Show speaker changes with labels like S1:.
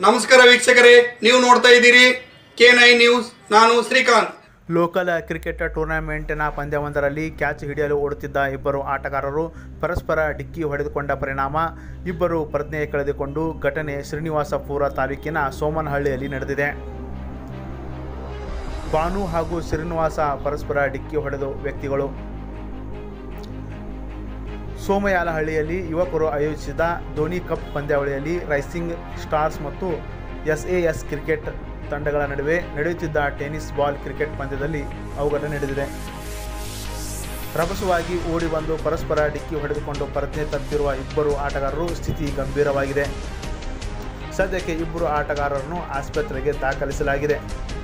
S1: ನಮಸ್ಕಾರ ವೀಕ್ಷಕರೇ ನೀವು ನೋಡ್ತಾ ಇದ್ದೀರಿ ಕೆ ನೈನ್ ನ್ಯೂಸ್ ನಾನು ಶ್ರೀಕಾಂತ್
S2: ಲೋಕಲ್ ಕ್ರಿಕೆಟ್ ಟೂರ್ನಮೆಂಟ್ನ ಪಂದ್ಯವೊಂದರಲ್ಲಿ ಕ್ಯಾಚ್ ಹಿಡಿಯಲು ಓಡುತ್ತಿದ್ದ ಇಬ್ಬರು ಆಟಗಾರರು ಪರಸ್ಪರ ಡಿಕ್ಕಿ ಹೊಡೆದುಕೊಂಡ ಪರಿಣಾಮ ಇಬ್ಬರು ಪ್ರಜ್ಞೆ ಕಳೆದುಕೊಂಡು ಘಟನೆ ಶ್ರೀನಿವಾಸಪುರ ತಾಲೂಕಿನ ಸೋಮನಹಳ್ಳಿಯಲ್ಲಿ ನಡೆದಿದೆ ಭಾನು ಹಾಗೂ ಶ್ರೀನಿವಾಸ ಪರಸ್ಪರ ಡಿಕ್ಕಿ ಹೊಡೆದು ವ್ಯಕ್ತಿಗಳು ಸೋಮಯಾಲಹಳ್ಳಿಯಲ್ಲಿ ಯುವಕರು ಆಯೋಜಿಸಿದ ಧೋನಿ ಕಪ್ ಪಂದ್ಯಾವಳಿಯಲ್ಲಿ ರೈಸಿಂಗ್ ಸ್ಟಾರ್ಸ್ ಮತ್ತು ಎಸ್ ಎ ಎಸ್ ಕ್ರಿಕೆಟ್ ತಂಡಗಳ ನಡುವೆ ನಡೆಯುತ್ತಿದ್ದ ಟೆನ್ನಿಸ್ ಬಾಲ್ ಕ್ರಿಕೆಟ್ ಪಂದ್ಯದಲ್ಲಿ ಅವುಘಟ ನಡೆದಿದೆ ರಭಸವಾಗಿ ಓಡಿ ಬಂದು ಪರಸ್ಪರ ಡಿಕ್ಕಿ ಹೊಡೆದುಕೊಂಡು ಪ್ರಜ್ಞೆ ತಪ್ಪಿರುವ ಇಬ್ಬರು ಆಟಗಾರರು ಸ್ಥಿತಿ ಗಂಭೀರವಾಗಿದೆ ಸದ್ಯಕ್ಕೆ ಇಬ್ಬರು ಆಟಗಾರರನ್ನು ಆಸ್ಪತ್ರೆಗೆ ದಾಖಲಿಸಲಾಗಿದೆ